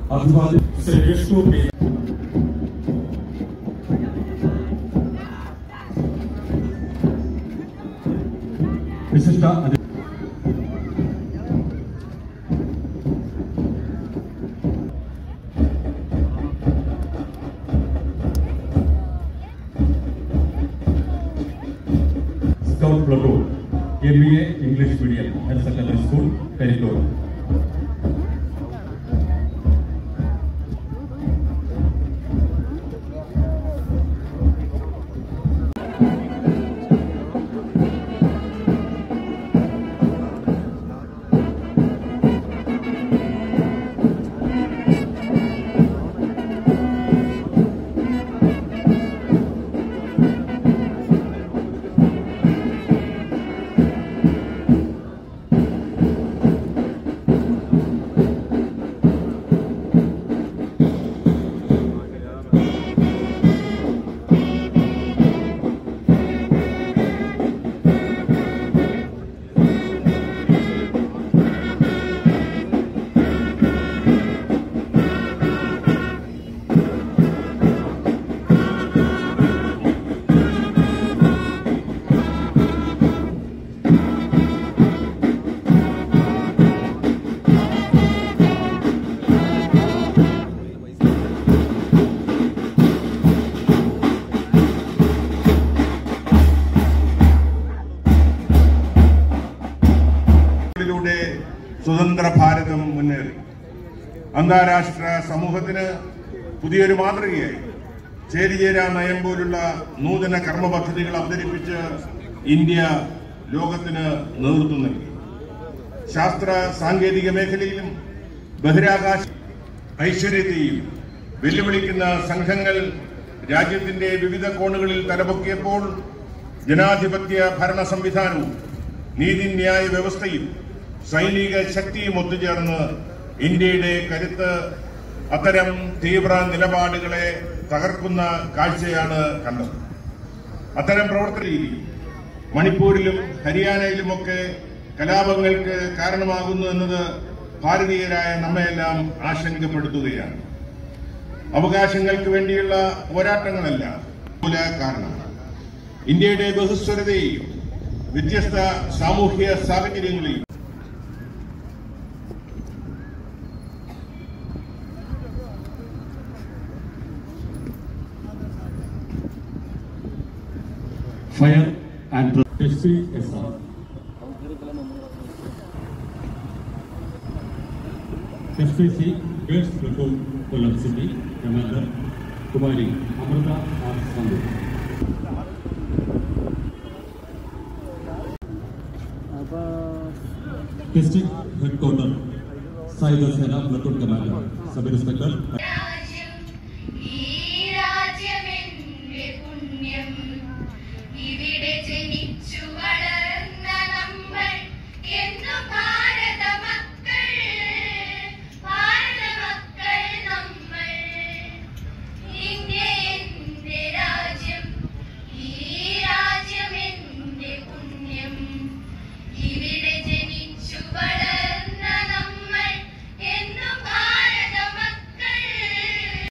അഭിവാദ്യം ശ്രീ വിഷ്ണു പി വിശിഷ്ട അതി- scout platoon M B A English medium higher secondary school കരിക്കൂർ ിലൂടെ സ്വതന്ത്ര ഭാരതം മുന്നേറി അന്താരാഷ്ട്ര സമൂഹത്തിന് പുതിയൊരു മാതൃകയായി ചേരിചേരാ നയം പോലുള്ള നൂതന കർമ്മ പദ്ധതികൾ അവതരിപ്പിച്ച് ഇന്ത്യ ലോകത്തിന് നേതൃത്വം നൽകി ശാസ്ത്ര സാങ്കേതിക മേഖലയിലും ബഹിരാകാശ ഐശ്വര്യത്തെയും വെല്ലുവിളിക്കുന്ന സംഘങ്ങൾ രാജ്യത്തിന്റെ വിവിധ കോണുകളിൽ തലപൊക്കിയപ്പോൾ ജനാധിപത്യ ഭരണ സംവിധാനവും നീതിന്യായ വ്യവസ്ഥയും സൈനിക ശക്തിയും ഒത്തുചേർന്ന് ഇന്ത്യയുടെ കരുത്ത് അത്തരം തീവ്ര നിലപാടുകളെ തകർക്കുന്ന കാഴ്ചയാണ് കണ്ടത് അത്തരം പ്രവർത്തന രീതി മണിപ്പൂരിലും ഹരിയാനയിലുമൊക്കെ കലാപങ്ങൾക്ക് കാരണമാകുന്നു എന്നത് ഭാരതീയരായ നമ്മയെല്ലാം ആശങ്കപ്പെടുത്തുകയാണ് അവകാശങ്ങൾക്ക് വേണ്ടിയുള്ള പോരാട്ടങ്ങളല്ല മൂല കാരണം ഇന്ത്യയുടെ ബഹുസ്വരതയെയും വ്യത്യസ്ത സാമൂഹ്യ സാഹചര്യങ്ങളെയും fire and S P S R S P C girls platoon Kollam city commander കുമാരി Amrutha R Sandhu district head quarter സായുധ സേന പ്ലട്ടൂൺ കമാൻഡർ സബ് ഇൻസ്പെക്ടർ